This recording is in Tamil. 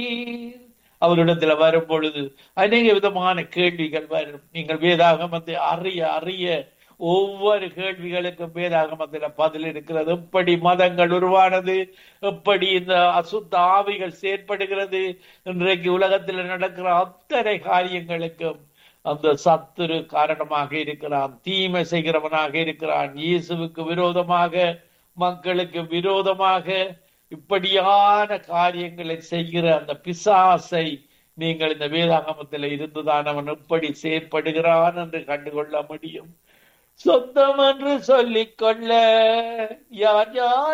அவரிடத்துல வரும் பொழுது அநேக விதமான கேள்விகள் வரும் நீங்கள் வேதாகமத்தை அறிய அறிய ஒவ்வொரு கேள்விகளுக்கும் வேதாகமத்துல பதில் இருக்கிறது எப்படி மதங்கள் உருவானது எப்படி இந்த அசுத்த ஆவிகள் செயற்படுகிறது இன்றைக்கு உலகத்தில் நடக்கிற அத்தனை காரியங்களுக்கும் அந்த சத்துரு காரணமாக இருக்கிறான் தீமை செய்கிறவனாக இருக்கிறான் இயேசுவுக்கு விரோதமாக மக்களுக்கு விரோதமாக இப்படியான காரியங்களை செய்கிற அந்த பிசாசை நீங்கள் இந்த வேதாகமத்தில் இருந்துதான் அவன் எப்படி செயற்படுகிறான் என்று கண்டுகொள்ள முடியும் சொந்தம் என்று சொல்லிக் கொள்ள யார் யார்